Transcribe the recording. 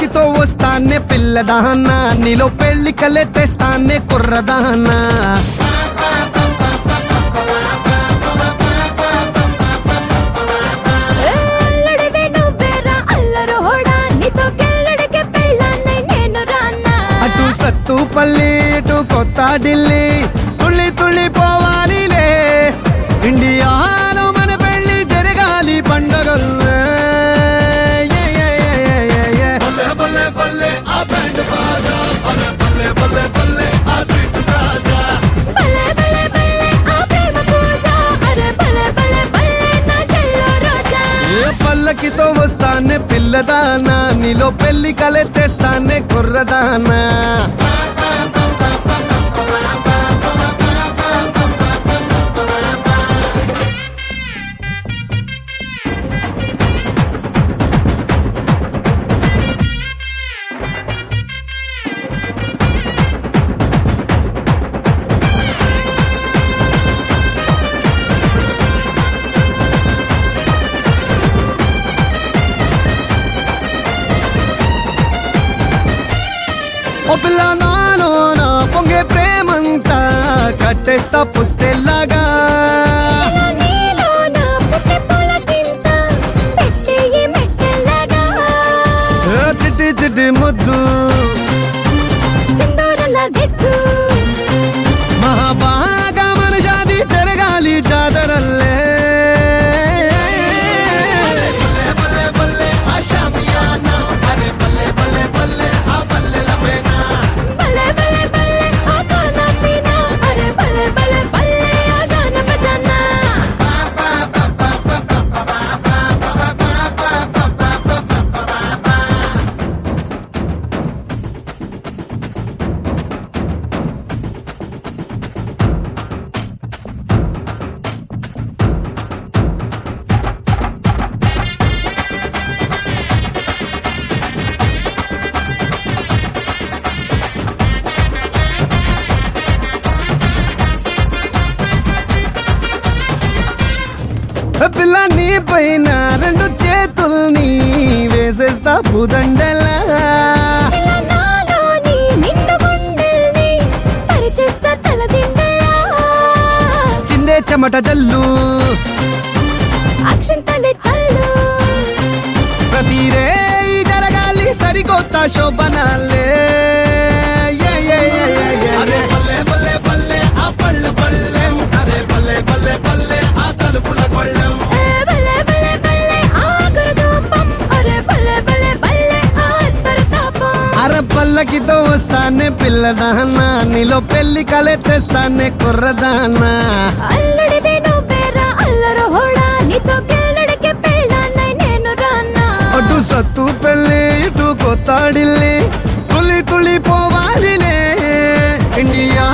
పల్లకితో వస్తానే పిల్లదాన్న నీలో పెళ్లి కలే తెస్తానే కుర్రదాన్న ఏ అల్లడివే నువ్వేరా అల్లరోడా నీతో గెల్లడికి పెళ్ళాన్నై నేను రానా అటు సత్తుపల్లి ఇటు కొత్త ఢిల్లీ తుళ్ళి తుళ్ళి పోవాలిలే ఇండియాలో మన పెళ్లి జరగాలి పండగల్లే ఏ, ఏ, ఏ, ఏ, ఏ, ఏ. భలే భలే భలే ఆ ప్రేమ పూజ అరే భలే భలే భలే నా చెల్లో రోజా ఏ పల్లకితో వస్తానే పిల్లదానా నీలో పెళ్లి కలే తెస్తానే కుర్రదానా ఓ పిల్ల నాలో నా పొంగే ప్రేమంతా కట్టేస్తా పుస్తెల్లాగా ఇలా నీలోన పుట్టి పులకింత పెట్టి ఈ మెట్టెల్లగా ఏ చిట్టి చిట్టి ముద్దు సింధూరల దిద్దు మహాబాగా మన జాతి జరగాలి జాతరల్లే భలే భలే భలే ఆ గానా పీనా అరే భలే భలే భలే ఆ గాన బజానా ఏ పిల్ల నీ పైన రెండు చేతుల్ని వేసేస్తా పుదండలా ఇలా నాలోని నిండు గుండెల్ని పరిచేస్తా తలదిండలా చిందే చెమట జల్లు అక్షంతలే చల్లు ప్రతి రే జరగాలి సరికొత్త శోభనాలే ఏ, ఏ, ఏ, ఏ, ఏ, ఏ. ఏ భలే భలే భలే ఆ గురుదూపం అరే భలే భలే భలే ఆ అత్తరు తాపం అర పల్లకితో వస్తానే పిల్లదానా నీలో పెళ్లి కలే తెస్తానే కుర్రదానా అల్లుడివి నువ్వేరా అల్లరోడా నీతో గెల్లడికి పెళ్ళాన్నై నేను రానా అటు సత్తు పెళ్ళి ఇటు కొత్త ఢిల్లీ తులి తులి పోవాలిలే ఇండియా